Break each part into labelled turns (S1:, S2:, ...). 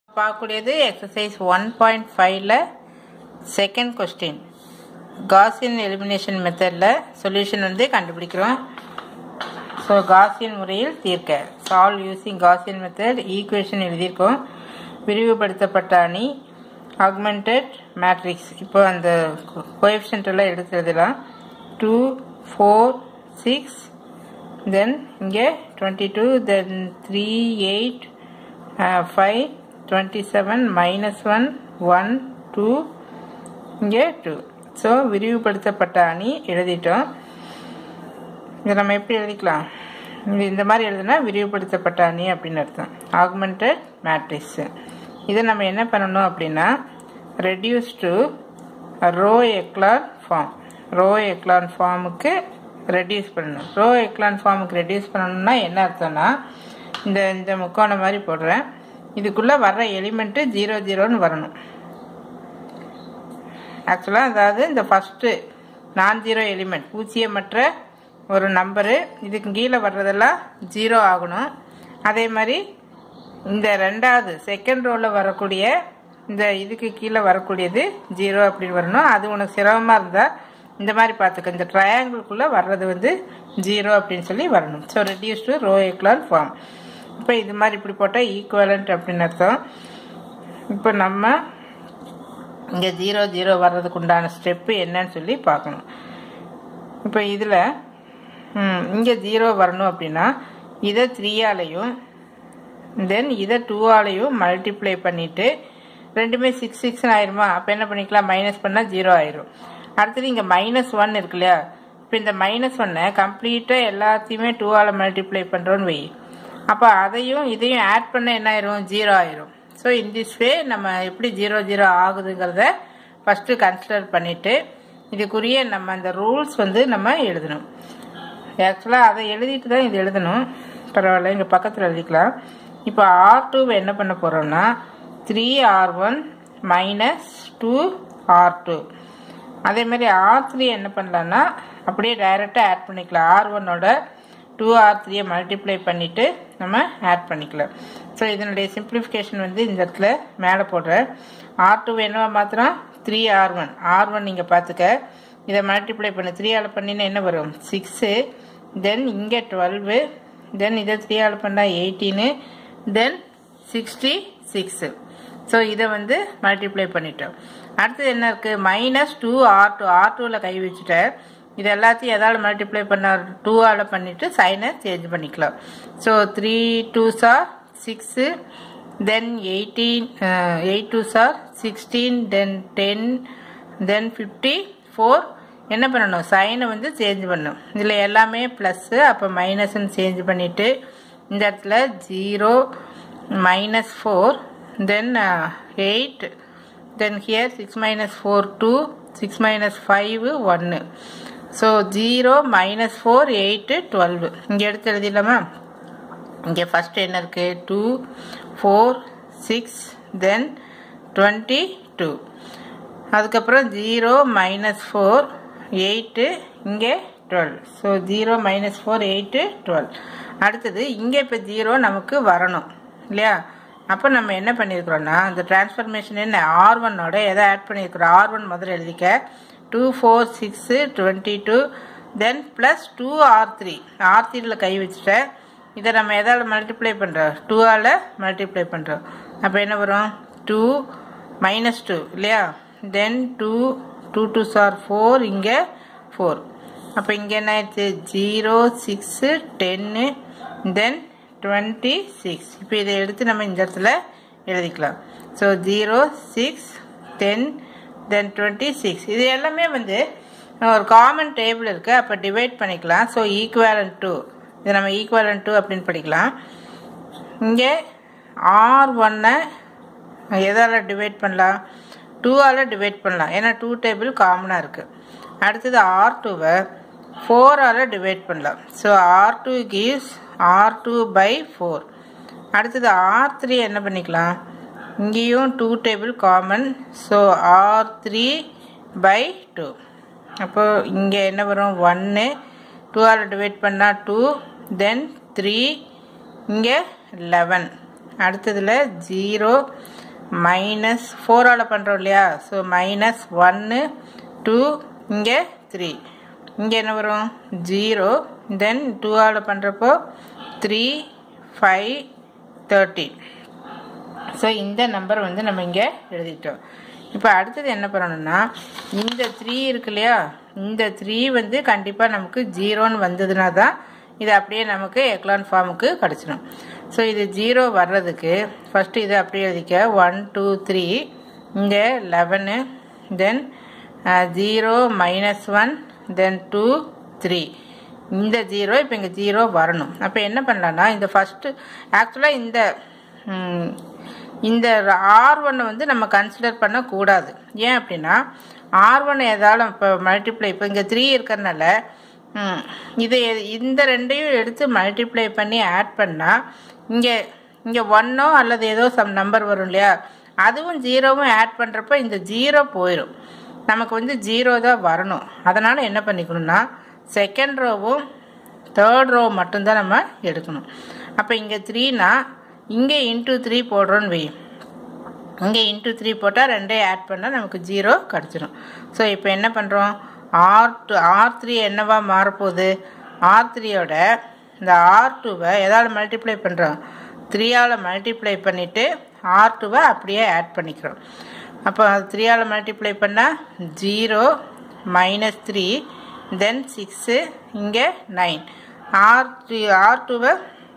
S1: பார்க்கக்கூடியது exercise one point ஃபைவ்ல second question Gaussian elimination மெத்தடில் சொல்யூஷன் வந்து கண்டுபிடிக்கிறோம் ஸோ காசியன் முறையில் தீர்க்க solve using Gaussian method equation எழுதியிருக்கோம் விரிவுபடுத்தப்பட்ட அணி ஆக்மெண்டட் மேட்ரிக்ஸ் இப்போ அந்த கோஎஃபிஷியன்ட் எல்லாம் எடுத்து எழுதலாம் டூ ஃபோர் சிக்ஸ் தென் இங்கே twenty two then three eight five twenty seven minus one one two இங்கே டூ ஸோ விரிவுபடுத்தப்பட்ட அணி எழுதிட்டோம் இதை நம்ம எப்படி எழுதிக்கலாம் இது இந்த மாதிரி எழுதுனா விரிவுபடுத்தப்பட்ட அணி அப்படின்னு அர்த்தம் ஆக்மெண்டட் மேட்ரிக்ஸ் இதை நம்ம என்ன பண்ணணும் அப்படின்னா reduce to row echelon form row echelon ஃபார்முக்கு ரெடியூஸ் பண்ணணும் ரோ எக்லான் ஃபார்முக்கு ரெடியூஸ் பண்ணணும்னா என்ன அர்த்தம்னா இந்த இந்த முக்கோணம் மாதிரி போடுறேன் இதுக்குள்ளே வர்ற எலிமெண்ட்டு ஜீரோ ஜீரோன்னு வரணும் ஆக்சுவலாக அதாவது இந்த ஃபஸ்ட்டு நான் ஜீரோ எலிமெண்ட் பூஜ்ஜியமற்ற ஒரு நம்பரு இதுக்கு கீழே வர்றதெல்லாம் ஜீரோ ஆகணும் அதே மாதிரி இந்த ரெண்டாவது செகண்ட் ரோவில் வரக்கூடிய இந்த இதுக்கு கீழே வரக்கூடியது ஜீரோ அப்படின்னு வரணும் அது உனக்கு சிரமமாக இருந்தால் இந்த மாதிரி பார்த்துக்க இந்த ட்ரையாங்கிள்குள்ளே வர்றது வந்து ஜீரோ அப்படின்னு சொல்லி வரணும் so reduce to row echelon form இப்போ இது மாதிரி இப்படி போட்டால் ஈக்குவலண்ட் அப்படின்னு அர்த்தம் இப்போ நம்ம இங்கே ஜீரோ ஜீரோ வர்றதுக்கு உண்டான ஸ்டெப்பு என்னன்னு சொல்லி பார்க்கணும் இப்போ இதில் இங்கே ஜீரோ வரணும் அப்படின்னா இதை த்ரீயாலையும் தென் இதை டூவாலையும் மல்டிப்ளை பண்ணிவிட்டு ரெண்டுமே சிக்ஸ் சிக்ஸ்னு ஆயிருமா அப்போ என்ன பண்ணிக்கலாம் மைனஸ் பண்ணால் ஜீரோ ஆயிரும் அடுத்தது இங்கே மைனஸ் ஒன் இருக்கு இல்லையா இப்போ இந்த மைனஸ் ஒன்னை கம்ப்ளீட்டாக எல்லாத்தையுமே டூவால் மல்டிப்ளை பண்ணுறோன்னு வை அப்போ அதையும் இதையும் ஆட் பண்ண என்ன ஆயிரும் ஜீரோ ஆயிரும் ஸோ இன் திஸ் வே நம்ம எப்படி ஜீரோ ஜீரோ ஆகுதுங்கிறத ஃபஸ்ட்டு கன்சிடர் பண்ணிவிட்டு இதுக்குரிய நம்ம அந்த ரூல்ஸ் வந்து நம்ம எழுதணும் ஆக்சுவலாக அதை எழுதிட்டு தான் இது எழுதணும் பரவாயில்ல இங்கே பக்கத்தில் எழுதிக்கலாம் இப்போ ஆர் டூவை என்ன பண்ண போகிறோம்னா three R one minus two R two அதே மாதிரி ஆர் த்ரீ என்ன பண்ணலான்னா அப்படியே டைரெக்டாக ஆட் பண்ணிக்கலாம் ஆர் ஒன்னோட டூ ஆர் த்ரீயை மல்டிப்ளை பண்ணிவிட்டு நம்ம ஆட் பண்ணிக்கலாம் ஸோ இதனுடைய சிம்பிளிஃபிகேஷன் வந்து இந்த இடத்துல மேலே போடுறேன் ஆர் டூ என்னவா மாத்திரம் three R one R one நீங்கள் பார்த்துக்க இதை மல்டிப்ளை பண்ண த்ரீ ஆல் பண்ணினா என்ன வரும் சிக்ஸு தென் இங்கே டுவெல்வு தென் இதை த்ரீ ஆல் பண்ணால் eighteen then sixty six so இதை வந்து மல்டிப்ளை பண்ணிட்டோம் அடுத்தது என்ன இருக்குது minus two R two R டூவில் கை வச்சுட்டேன் இது எல்லாத்தையும் எதால் மல்டிப்ளை பண்ண டூவால் பண்ணிவிட்டு சைனை சேஞ்ச் பண்ணிக்கலாம் ஸோ த்ரீ டூ சார் six then eighteen eight two சார் sixteen then ten then fifty four என்ன பண்ணணும் சைனை வந்து சேஞ்ச் பண்ணணும் இதில் எல்லாமே ப்ளஸ்ஸு அப்போ மைனஸ்ன்னு சேஞ்ச் பண்ணிவிட்டு இந்த இடத்துல zero minus four then eight then here six minus four two six minus five ஒன்று so zero minus four eight twelve இங்கே எடுத்து எழுதிடலாமா இங்கே ஃபஸ்ட்டு என்ன இருக்குது two four six then twenty two அதுக்கப்புறம் ஜீரோ மைனஸ் ஃபோர் எயிட்டு இங்கே twelve so zero minus four eight twelve அடுத்தது இங்கே இப்போ ஜீரோ நமக்கு வரணும் இல்லையா அப்போ நம்ம என்ன பண்ணியிருக்கிறோன்னா இந்த டிரான்ஸ்ஃபர்மேஷன் என்ன ஆர் ஒன்னோட எதை ஆட் பண்ணியிருக்கிறோம் ஆர் ஒன் முதல்ல எழுதிக்க two four six twenty two then plus two R three R த்ரீயில் கை வச்சுட்டேன் இதை நம்ம எதால் மல்டிப்ளை பண்ணுறோம் டூவால் மல்டிப்ளை பண்ணுறோம் அப்போ என்ன வரும் டூ மைனஸ் டூ இல்லையா தென் டூ டூ டூ சார் ஃபோர் இங்கே ஃபோர் அப்போ இங்கே என்ன ஆயிடுச்சு zero six ten then twenty six இப்போ இதை எடுத்து நம்ம இந்த இடத்துல எழுதிக்கலாம் so zero six ten then twenty six இது எல்லாமே வந்து ஒரு காமன் டேபிள் இருக்குது அப்போ டிவைட் பண்ணிக்கலாம் ஸோ ஈக்குவேலன் டூ இது நம்ம ஈக்குவேலன் டூ அப்படின்னு படிக்கலாம் இங்கே ஆர் ஒன்னை எதால் டிவைட் பண்ணலாம் டூவால் டிவைட் பண்ணலாம் ஏன்னா டூ டேபிள் காமனாக இருக்குது அடுத்தது ஆர் டூவை ஃபோரால் டிவைட் பண்ணலாம் so R two gives R two by four அடுத்தது ஆர் த்ரீ என்ன பண்ணிக்கலாம் இங்கேயும் two table common so R three by two அப்போ இங்கே என்ன வரும் ஒன்று டூவால் டிவைட் பண்ணால் டூ தென் த்ரீ இங்கே லெவன் அடுத்ததில் ஜீரோ மைனஸ் ஃபோரால் பண்ணுறோம் இல்லையா ஸோ மைனஸ் ஒன்று டூ இங்கே த்ரீ இங்கே என்ன வரும் ஜீரோ தென் டூவால் பண்ணுறப்போ த்ரீ ஃபைவ் தேர்ட்டீன் ஸோ இந்த நம்பர் வந்து நம்ம இங்கே எழுதிட்டோம் இப்போ அடுத்தது என்ன பண்ணணும்னா இந்த த்ரீ இருக்கு இல்லையா இந்த த்ரீ வந்து கண்டிப்பாக நமக்கு ஜீரோன்னு வந்ததுனா தான் இது அப்படியே நமக்கு எக்லான் ஃபார்முக்கு கிடச்சிடும் ஸோ இது ஜீரோ வர்றதுக்கு ஃபஸ்ட்டு இது அப்படியே எழுதிக்க ஒன் டூ த்ரீ இங்கே eleven then zero minus one then two three இந்த ஜீரோ இப்போ இங்கே ஜீரோ வரணும் அப்போ என்ன பண்ணலான்னா இந்த ஃபஸ்ட்டு ஆக்சுவலாக இந்த இந்த ஆர் ஒன்னை வந்து நம்ம கன்சிடர் பண்ணக்கூடாது ஏன் அப்படின்னா ஆர் ஒன் ஏதாலும் இப்போ மல்டிப்ளை இப்போ இங்கே த்ரீ இருக்கிறதுனால இது இந்த ரெண்டையும் எடுத்து மல்டிப்ளை பண்ணி ஆட் பண்ணால் இங்கே இங்கே ஒன்னோ அல்லது ஏதோ சம் நம்பர் வரும் இல்லையா அதுவும் ஜீரோவும் ஆட் பண்ணுறப்ப இந்த ஜீரோ போயிடும் நமக்கு வந்து ஜீரோ தான் வரணும் அதனால் என்ன பண்ணிக்கணும்னா செகண்ட் ரோவும் தேர்ட் ரோ மட்டும்தான் நம்ம எடுக்கணும் அப்போ இங்கே த்ரீனா இங்கே இன்ட்டு த்ரீ போடுறோன்னு வை இங்கே இன்ட்டு த்ரீ போட்டால் ரெண்டே ஆட் பண்ணால் நமக்கு ஜீரோ கிடச்சிரும் ஸோ இப்போ என்ன பண்ணுறோம் ஆர் டூ ஆர் த்ரீ என்னவா மாறப்போகுது ஆர் த்ரீயோட இந்த ஆர் டூவை எதால் மல்டிப்ளை பண்ணுறோம் த்ரீயால் மல்டிப்ளை பண்ணிவிட்டு ஆர் டூவை அப்படியே ஆட் பண்ணிக்கிறோம் அப்போ த்ரீயால் மல்டிப்ளை பண்ணால் zero minus three then six இங்கே நைன் ஆர் த்ரீ ஆர் டூவை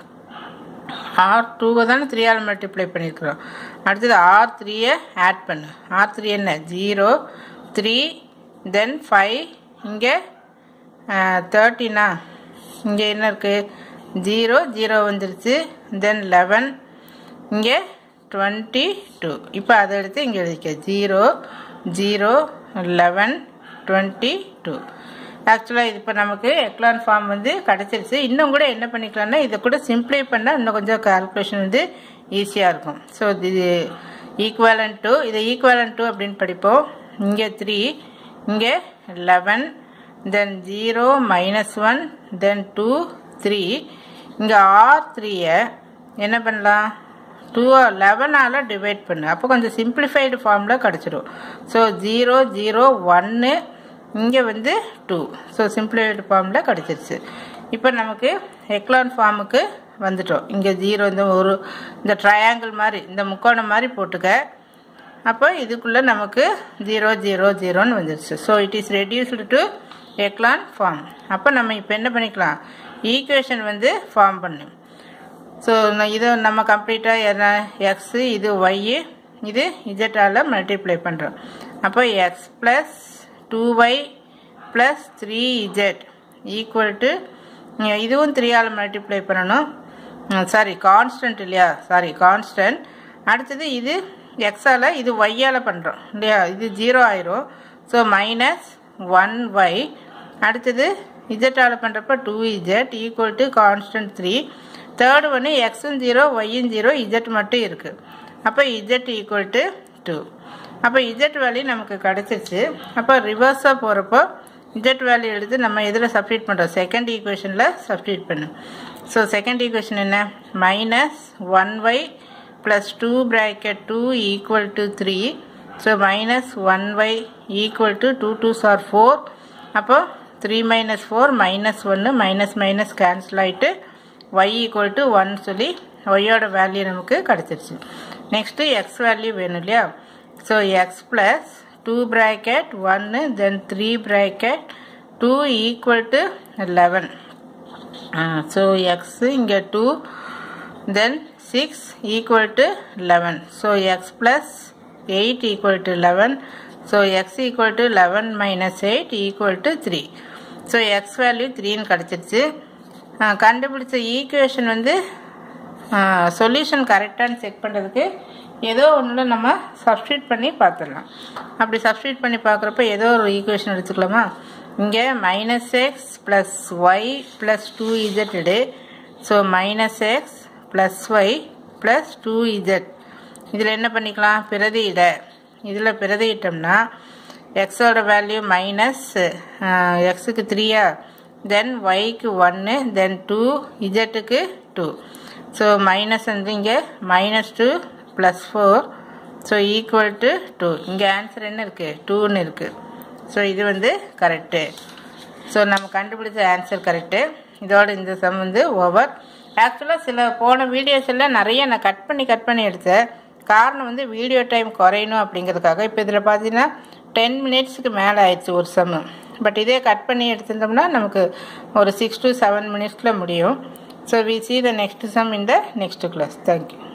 S1: ஆர் டூவை தானே த்ரீயால் மல்டிப்ளை பண்ணியிருக்கிறோம் அடுத்தது ஆர் த்ரீயை ஆட் பண்ணு ஆர் த்ரீ என்ன ஜீரோ த்ரீ தென் ஃபைவ் இங்கே தேர்ட்டினா இங்கே என்ன இருக்குது ஜீரோ ஜீரோ வந்துருச்சு தென் லெவன் இங்கே டுவெண்ட்டி டூ இப்போ அதை எடுத்து இங்கே எழுதிக்க zero zero eleven twenty two ஆக்சுவலாக இது இப்போ நமக்கு எக்லான் ஃபார்ம் வந்து கிடச்சிருச்சு இன்னும் கூட என்ன பண்ணிக்கலாம்னா இதை கூட சிம்ப்ளை பண்ணால் இன்னும் கொஞ்சம் கால்குலேஷன் வந்து ஈஸியாக இருக்கும் ஸோ இது ஈக்குவலன் டூ இதை ஈக்குவலன் டூ அப்படின்னு படிப்போம் இங்கே த்ரீ இங்கே eleven then zero minus one then two three இங்கே ஆர் த்ரீயை என்ன பண்ணலாம் டூ லெவனால் டிவைட் பண்ணு அப்போ கொஞ்சம் சிம்பிளிஃபைடு ஃபார்மில் கிடச்சிரும் ஸோ ஜீரோ ஜீரோ ஒன்று இங்கே வந்து டூ ஸோ சிம்பிளிஃபைடு ஃபார்மில் கிடச்சிருச்சு இப்போ நமக்கு எக்லான் ஃபார்முக்கு வந்துட்டோம் இங்கே ஜீரோ இந்த ஒரு இந்த ட்ரையாங்கிள் மாதிரி இந்த முக்கோணம் மாதிரி போட்டுக்க அப்போ இதுக்குள்ளே நமக்கு ஜீரோ ஜீரோ ஜீரோன்னு வந்துருச்சு so it is reduced to echelon form அப்போ நம்ம இப்போ என்ன பண்ணிக்கலாம் ஈக்குவேஷன் வந்து ஃபார்ம் பண்ணு ஸோ இதை நம்ம கம்ப்ளீட்டாக என்ன எக்ஸு இது ஒய்யு இது இஜெட்டால் மல்டிப்ளை பண்ணுறோம் அப்போ x plus two y plus three z equal to இதுவும் த்ரீயால் மல்டிப்ளை பண்ணணும் சாரி கான்ஸ்டன்ட் இல்லையா சாரி கான்ஸ்டன்ட் அடுத்தது இது எக்ஸால் இது ஒய்யால் பண்ணுறோம் இல்லையா இது ஜீரோ ஆயிரும் ஸோ மைனஸ் ஒன் ஒய் அடுத்தது இஜெட்டால் பண்ணுறப்ப two z equal to constant three third ஒன்று எக்ஸும் ஜீரோ ஒய்யும் ஜீரோ இஜெட் மட்டும் இருக்குது அப்போ இஜெட் ஈக்குவல் டு டூ அப்போ இஜெட் வேல்யூ நமக்கு கிடச்சிருச்சு அப்போ ரிவர்ஸாக போகிறப்போ இஜெட் வேல்யூ எடுத்து நம்ம எதில் சப்ஸ்டியூட் பண்ணுறோம் செகண்ட் ஈக்குவேஷனில் சப்ஸ்டியூட் பண்ணும் ஸோ செகண்ட் ஈக்குவேஷன் என்ன minus one y plus two bracket two equal to three so minus one y equal to two two சார் ஃபோர் அப்போது த்ரீ மைனஸ் ஃபோர் மைனஸ் ஒன்று மைனஸ் மைனஸ் கேன்சல் ஆகிட்டு y equal to one சொல்லி ஒய்யோட value நமக்கு கிடச்சிருச்சு next X value வேணும் இல்லையா so x plus two bracket ஒன்று then three bracket two equal to eleven so x இங்கே two then six equal to eleven so x plus eight equal to eleven so x equal to eleven minus eight equal to three so x value த்ரீன்னு கிடச்சிருச்சு கண்டுபிடிச்ச equation வந்து solution கரெக்டானு check பண்ணுறதுக்கு ஏதோ ஒன்றில் நம்ம substitute பண்ணி பார்த்துடலாம் அப்படி சப்ஸ்டியூட் பண்ணி பார்க்குறப்ப ஏதோ ஒரு ஈக்குவேஷன் எடுத்துக்கலாமா இங்கே minus x plus y plus two z இடு so minus x plus y plus two z இதில் என்ன பண்ணிக்கலாம் பிரதியிட இதில் பிரதியிட்டோம்னா எக்ஸோட வேல்யூ மைனஸ் எக்ஸுக்கு த்ரீயா தென் ஒய்க்கு ஒன்று தென் டூ இஜெட்டுக்கு டூ ஸோ மைனஸ் வந்து இங்கே minus two plus four so equal to two இங்கே ஆன்சர் என்ன இருக்குது டூன்னு இருக்குது ஸோ இது வந்து கரெக்டு ஸோ நம்ம கண்டுபிடிச்ச ஆன்சர் கரெக்டு இதோட இந்த சம் வந்து ஓவர் ஆக்சுவலாக சில போன வீடியோஸ் எல்லாம் நிறைய நான் கட் பண்ணி கட் பண்ணி எடுத்தேன் காரணம் வந்து வீடியோ டைம் குறையணும் அப்படிங்கிறதுக்காக இப்போ இதில் பார்த்தீங்கன்னா டென் மினிட்ஸுக்கு மேலே ஆயிடுச்சு ஒரு சம்மு பட் இதே கட் பண்ணி எடுத்திருந்தோம்னா நமக்கு ஒரு சிக்ஸ் டு செவன் மினிட்ஸில் முடியும் so we see the next sum in the next class thank you